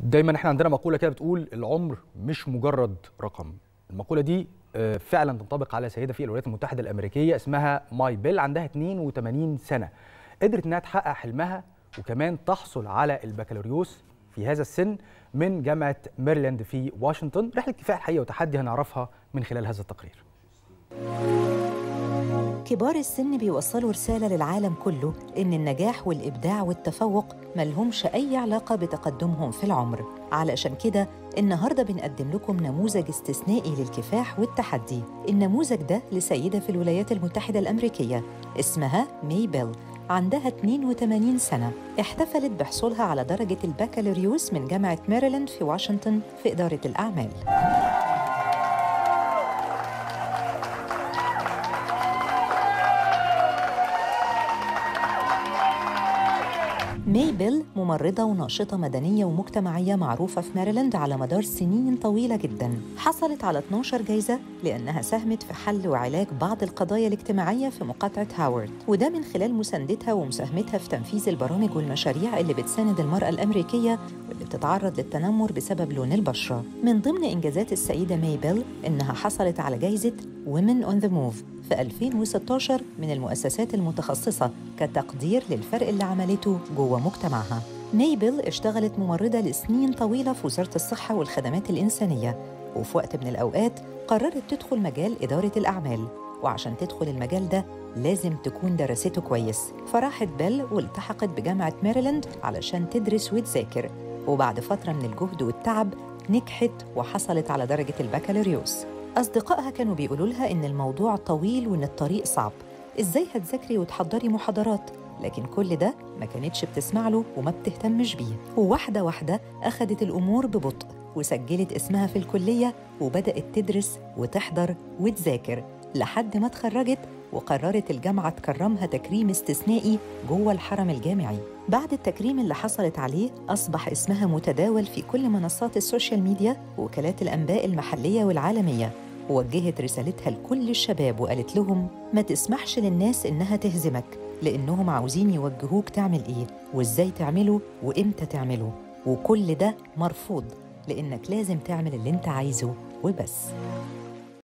دايما احنا عندنا مقوله كده بتقول العمر مش مجرد رقم المقوله دي آه، فعلا تنطبق على سيده في الولايات المتحده الامريكيه اسمها ماي بيل عندها 82 سنه قدرت انها تحقق حلمها وكمان تحصل على البكالوريوس في هذا السن من جامعه ميرلاند في واشنطن رحله كفاح الحقيقه وتحدي هنعرفها من خلال هذا التقرير كبار السن بيوصلوا رسالة للعالم كله إن النجاح والإبداع والتفوق ملهمش أي علاقة بتقدمهم في العمر علشان كده النهاردة بنقدم لكم نموذج استثنائي للكفاح والتحدي النموذج ده لسيدة في الولايات المتحدة الأمريكية اسمها مي بيل عندها 82 سنة احتفلت بحصولها على درجة البكالوريوس من جامعة ميريلاند في واشنطن في إدارة الأعمال ماي بيل ممرضة وناشطة مدنية ومجتمعية معروفة في ماريلاند على مدار سنين طويلة جدا حصلت على 12 جايزة لأنها ساهمت في حل وعلاج بعض القضايا الاجتماعية في مقاطعة هاورد وده من خلال مساندتها ومساهمتها في تنفيذ البرامج والمشاريع اللي بتساند المرأة الأمريكية واللي بتتعرض للتنمر بسبب لون البشرة من ضمن إنجازات السيدة ماي بيل إنها حصلت على جايزة Women on the Move في 2016 من المؤسسات المتخصصة كتقدير للفرق اللي عملته جوه مجتمعها ميبل اشتغلت ممرضة لسنين طويلة في وزارة الصحة والخدمات الإنسانية وفي وقت من الأوقات قررت تدخل مجال إدارة الأعمال وعشان تدخل المجال ده لازم تكون درسته كويس فراحت بيل والتحقت بجامعة ميريلاند علشان تدرس وتذاكر وبعد فترة من الجهد والتعب نجحت وحصلت على درجة البكالوريوس أصدقائها كانوا بيقولوا لها إن الموضوع طويل وإن الطريق صعب إزاي هتذاكري وتحضري محاضرات لكن كل ده ما كانتش بتسمع له وما بتهتمش بيه وواحدة واحدة أخدت الأمور ببطء وسجلت اسمها في الكلية وبدأت تدرس وتحضر وتذاكر لحد ما اتخرجت وقررت الجامعة تكرمها تكريم استثنائي جوه الحرم الجامعي بعد التكريم اللي حصلت عليه أصبح اسمها متداول في كل منصات السوشيال ميديا ووكالات الأنباء المحلية والعالمية ووجهت رسالتها لكل الشباب وقالت لهم ما تسمحش للناس إنها تهزمك لأنهم عاوزين يوجهوك تعمل إيه وإزاي تعمله وإمتى تعمله وكل ده مرفوض لأنك لازم تعمل اللي أنت عايزه وبس